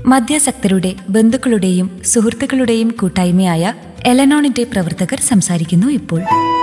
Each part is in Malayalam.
മദ്യാസക്തരുടെ ബന്ധുക്കളുടെയും സുഹൃത്തുക്കളുടെയും കൂട്ടായ്മയായ എലനോണിന്റെ പ്രവർത്തകർ സംസാരിക്കുന്നു ഇപ്പോൾ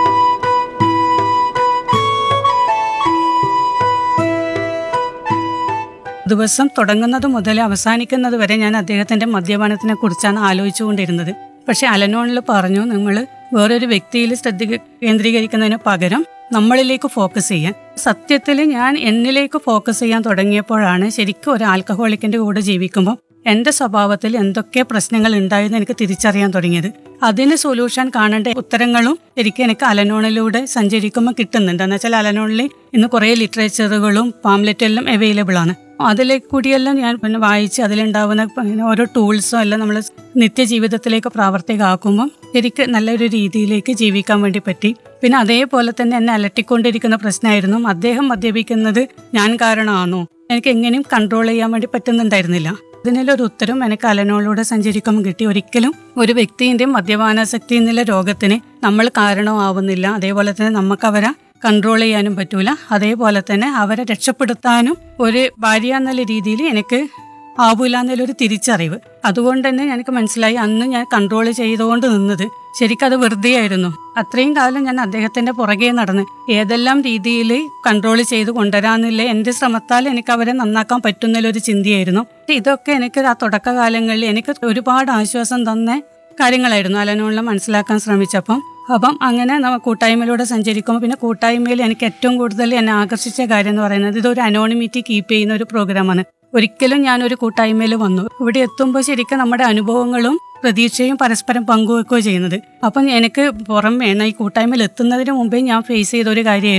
ദിവസം തുടങ്ങുന്നത് മുതൽ അവസാനിക്കുന്നത് വരെ ഞാൻ അദ്ദേഹത്തിന്റെ മദ്യപാനത്തിനെ കുറിച്ചാണ് ആലോചിച്ചുകൊണ്ടിരുന്നത് പക്ഷെ അലനോണിൽ പറഞ്ഞു നിങ്ങൾ വേറൊരു വ്യക്തിയിൽ ശ്രദ്ധ കേന്ദ്രീകരിക്കുന്നതിന് പകരം നമ്മളിലേക്ക് ഫോക്കസ് ചെയ്യാൻ സത്യത്തിൽ ഞാൻ എന്നിലേക്ക് ഫോക്കസ് ചെയ്യാൻ തുടങ്ങിയപ്പോഴാണ് ശരിക്കും ഒരു ആൽക്കഹോളിക്കിന്റെ കൂടെ ജീവിക്കുമ്പോൾ എന്റെ സ്വഭാവത്തിൽ എന്തൊക്കെ പ്രശ്നങ്ങൾ ഉണ്ടായെന്ന് എനിക്ക് തിരിച്ചറിയാൻ തുടങ്ങിയത് അതിന് സൊല്യൂഷൻ കാണേണ്ട ഉത്തരങ്ങളും ശരിക്കും എനിക്ക് അലനോണിലൂടെ സഞ്ചരിക്കുമ്പോൾ കിട്ടുന്നുണ്ട് എന്ന് വെച്ചാൽ അലനോണിൽ ഇന്ന് കുറേ ലിറ്ററേച്ചറുകളും പാംലെറ്റെല്ലാം അവൈലബിൾ ആണ് അതിലെ കൂടിയെല്ലാം ഞാൻ പിന്നെ വായിച്ച് അതിലുണ്ടാവുന്ന പിന്നെ ഓരോ ടൂൾസും എല്ലാം നമ്മൾ നിത്യജീവിതത്തിലേക്ക് പ്രാവർത്തികമാക്കുമ്പോൾ ശരിക്ക് നല്ലൊരു രീതിയിലേക്ക് ജീവിക്കാൻ വേണ്ടി പറ്റി പിന്നെ അതേപോലെ തന്നെ എന്നെ അലട്ടിക്കൊണ്ടിരിക്കുന്ന പ്രശ്നമായിരുന്നു അദ്ദേഹം മദ്യപിക്കുന്നത് ഞാൻ കാരണമാണോ എനിക്ക് എങ്ങനെയും കൺട്രോൾ ചെയ്യാൻ വേണ്ടി പറ്റുന്നുണ്ടായിരുന്നില്ല ഇതിനൊരു ഉത്തരം എനിക്ക് അലനോളിലൂടെ സഞ്ചരിക്കുമ്പോൾ കിട്ടി ഒരിക്കലും ഒരു വ്യക്തിന്റെ മദ്യപാനാസക്തി എന്നുള്ള രോഗത്തിന് നമ്മൾ കാരണമാവുന്നില്ല അതേപോലെ തന്നെ നമുക്ക് അവരെ കൺട്രോൾ ചെയ്യാനും പറ്റൂല അതേപോലെ തന്നെ അവരെ രക്ഷപ്പെടുത്താനും ഒരു ഭാര്യ എന്നുള്ള രീതിയിൽ എനിക്ക് ആവൂല എന്നുള്ളൊരു തിരിച്ചറിവ് അതുകൊണ്ട് തന്നെ എനിക്ക് മനസ്സിലായി അന്ന് ഞാൻ കൺട്രോൾ ചെയ്തുകൊണ്ട് നിന്നത് ശരിക്കും അത് വെറുതെ ആയിരുന്നു അത്രയും കാലം ഞാൻ അദ്ദേഹത്തിന്റെ പുറകെ നടന്ന് ഏതെല്ലാം രീതിയിൽ കൺട്രോൾ ചെയ്ത് കൊണ്ടുവരാന്നില്ല എന്റെ ശ്രമത്താൽ എനിക്ക് അവരെ നന്നാക്കാൻ പറ്റുന്നൊരു ചിന്തയായിരുന്നു ഇതൊക്കെ എനിക്ക് ആ തുടക്കകാലങ്ങളിൽ എനിക്ക് ഒരുപാട് ആശ്വാസം തന്ന കാര്യങ്ങളായിരുന്നു അലനോളിനെ മനസ്സിലാക്കാൻ ശ്രമിച്ചപ്പം അപ്പം അങ്ങനെ നമ്മ കൂട്ടായ്മയിലൂടെ സഞ്ചരിക്കുമ്പോൾ പിന്നെ കൂട്ടായ്മയിൽ എനിക്ക് ഏറ്റവും കൂടുതൽ എന്നെ ആകർഷിച്ച കാര്യം എന്ന് പറയുന്നത് ഇതൊരു അനോണിമിറ്റി കീപ്പ് ചെയ്യുന്ന ഒരു പ്രോഗ്രാമാണ് ഒരിക്കലും ഞാൻ ഒരു കൂട്ടായ്മയിൽ വന്നു ഇവിടെ എത്തുമ്പോൾ ശരിക്കും നമ്മുടെ അനുഭവങ്ങളും പ്രതീക്ഷയും പരസ്പരം പങ്കുവെക്കുകയോ ചെയ്യുന്നത് അപ്പം എനിക്ക് പുറമേ ഈ കൂട്ടായ്മയിൽ എത്തുന്നതിന് മുമ്പേ ഞാൻ ഫേസ് ചെയ്ത ഒരു കാര്യമായിരുന്നു